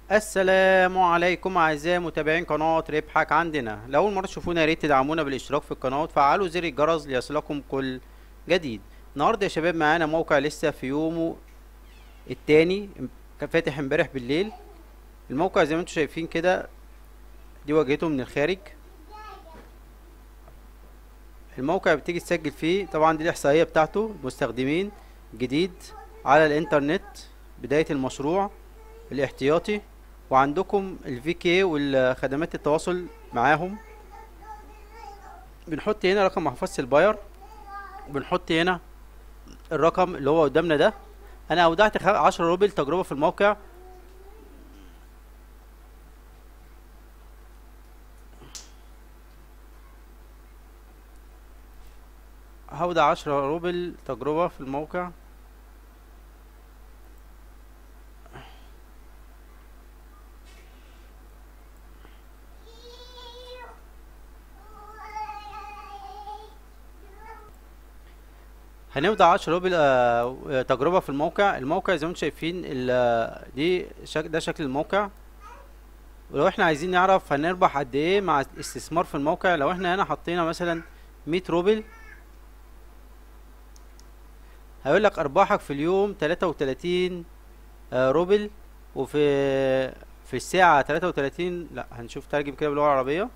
السلام عليكم اعزائي متابعين قناة ربحك عندنا لو اول مرة تشوفونا يا ريت تدعمونا بالاشتراك في القناة وتفعلوا زر الجرس ليصلكم كل جديد النهاردة يا شباب معانا موقع لسه في يومه التاني كان فاتح امبارح بالليل الموقع زي ما انتم شايفين كده دي واجهته من الخارج الموقع بتيجي تسجل فيه طبعا دي الاحصائية بتاعته مستخدمين جديد على الانترنت بداية المشروع الاحتياطي وعندكم الفي كي والخدمات التواصل معاهم بنحط هنا رقم محفظة الباير وبنحط هنا الرقم اللي هو قدامنا ده انا اودعت خ- عشرة روبل تجربة في الموقع هودع عشرة روبل تجربة في الموقع هنبدأ عشرة روبل آه، آه، تجربة في الموقع الموقع زي ما انتم شايفين ال- آه، دي شك ده شكل الموقع ولو احنا عايزين نعرف هنربح قد ايه مع الاستثمار في الموقع لو احنا هنا حطينا مثلا مية روبل هيقول لك ارباحك في اليوم تلاتة وتلاتين روبل وفي في الساعة تلاتة وتلاتين لا هنشوف ترجم كده باللغة العربية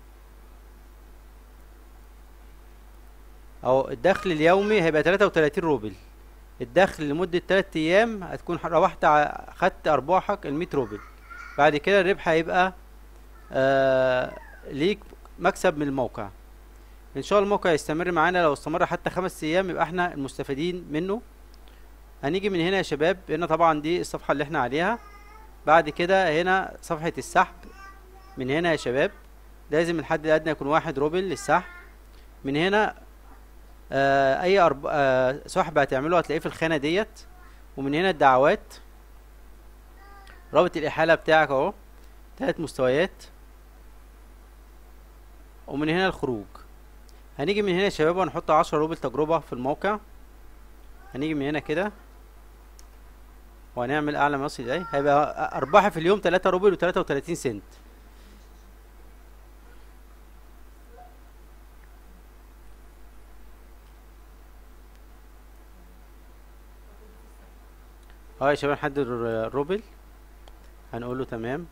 اهو الدخل اليومي هيبقى 33 روبل الدخل لمدة 3 ايام هتكون ح- روحت ع- خدت ارباحك ال 100 روبل بعد كده الربح هيبقى آه ليك مكسب من الموقع ان شاء الله الموقع يستمر معانا لو استمر حتى خمس ايام يبقى احنا المستفيدين منه هنيجي من هنا يا شباب هنا طبعا دي الصفحة اللي احنا عليها بعد كده هنا صفحة السحب من هنا يا شباب لازم الحد الادنى يكون واحد روبل للسحب من هنا آه اي أرب... آه سحب هتعمله هتلاقيه في الخانة ديت ومن هنا الدعوات رابط الإحالة بتاعك اهو تلات مستويات ومن هنا الخروج هنيجي من هنا يا شباب وهنحط عشرة روبل تجربة في الموقع هنيجي من هنا كده وهنعمل أعلى ما يصل إليه هيبقى أرباحي في اليوم تلاتة روبل وتلاتة وتلاتين سنت اه يا شباب نحدد الر- الروبل هنقول له تمام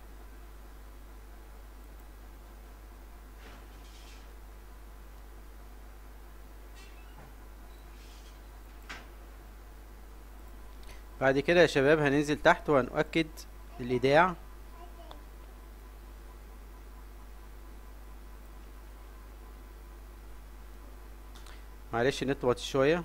بعد كده يا شباب هننزل تحت وهنؤكد الإيداع معلش النت واطي شوية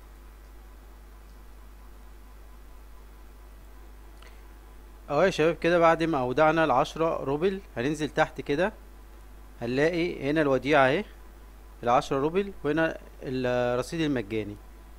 اهو يا شباب كده بعد ما اودعنا العشرة روبل هننزل تحت كده هنلاقي هنا الوديعة اهي العشرة روبل وهنا الرصيد المجاني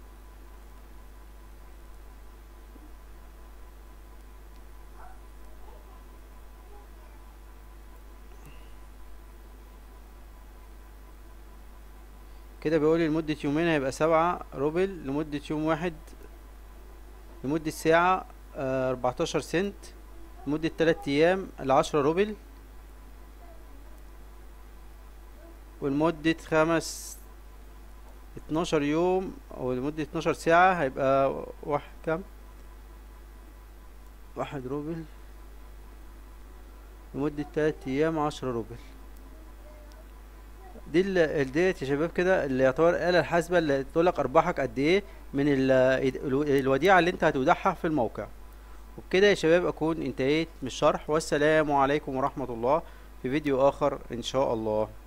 كده بيقولي لمدة يومين هيبقى سبعة روبل لمدة يوم واحد لمدة ساعة أربعتاشر سنت لمدة تلات أيام العشرة روبل ولمدة خمس اتناشر يوم أو لمدة اتناشر ساعة هيبقى واحد كام واحد روبل لمدة تلات أيام عشرة روبل دي ال- ديت يا شباب كده اللي يعتبر الآلة الحاسبة اللي تقولك أرباحك قد إيه من ال- الو- الوديعة اللي أنت هتودعها في الموقع وبكده يا شباب أكون انتهيت من الشرح والسلام عليكم ورحمة الله في فيديو آخر إن شاء الله